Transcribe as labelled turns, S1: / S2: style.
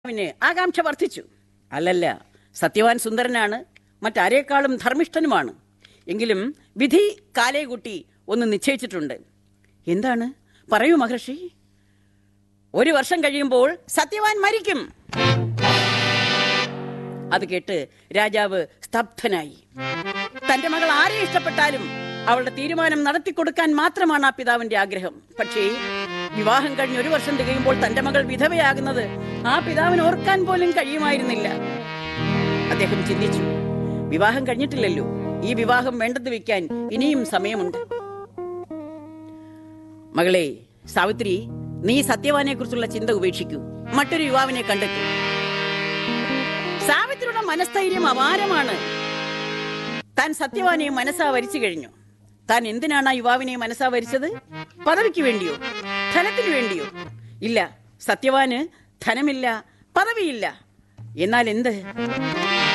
S1: രാജാവിന് ആകാംക്ഷ വർദ്ധിച്ചു അല്ലല്ല സത്യവാൻ സുന്ദരനാണ് മറ്റാരേക്കാളും ധർമ്മിഷ്ഠനുമാണ് എങ്കിലും വിധി കാലേകുട്ടി ഒന്ന് നിശ്ചയിച്ചിട്ടുണ്ട് എന്താണ് പറയൂ മഹർഷി ഒരു വർഷം കഴിയുമ്പോൾ സത്യവാൻ മരിക്കും അത് കേട്ട് രാജാവ് സ്തബ്ധനായി തന്റെ മകൾ ആരെ ഇഷ്ടപ്പെട്ടാലും അവളുടെ തീരുമാനം നടത്തിക്കൊടുക്കാൻ മാത്രമാണ് ആ പിതാവിന്റെ ആഗ്രഹം പക്ഷേ വിവാഹം കഴിഞ്ഞ് ഒരു വർഷം തികയുമ്പോൾ തന്റെ മകൾ വിധവയാകുന്നത് ആ പിതാവിന് ഓർക്കാൻ പോലും കഴിയുമായിരുന്നില്ല അദ്ദേഹം ചിന്തിച്ചു വിവാഹം കഴിഞ്ഞിട്ടില്ലല്ലോ ഈ വിവാഹം വേണ്ടെന്ന് വെക്കാൻ ഇനിയും സമയമുണ്ട് മകളെ സാവിത്രി നീ സത്യവാനെ കുറിച്ചുള്ള ചിന്ത ഉപേക്ഷിക്കൂ മറ്റൊരു യുവാവിനെ കണ്ടെത്തൂ സാവിത്രിയുടെ മനസ്ഥൈര്യം അപാരമാണ് താൻ സത്യവാനെ മനസ്സാ വരിച്ചു കഴിഞ്ഞു താൻ എന്തിനാണ് ആ യുവാവിനെ മനസ്സാ വരിച്ചത് പദവിക്ക് വേണ്ടിയോ ധനത്തിന് വേണ്ടിയോ ഇല്ല സത്യവാന് ധനമില്ല പദവിയില്ല എന്നാൽ എന്ത്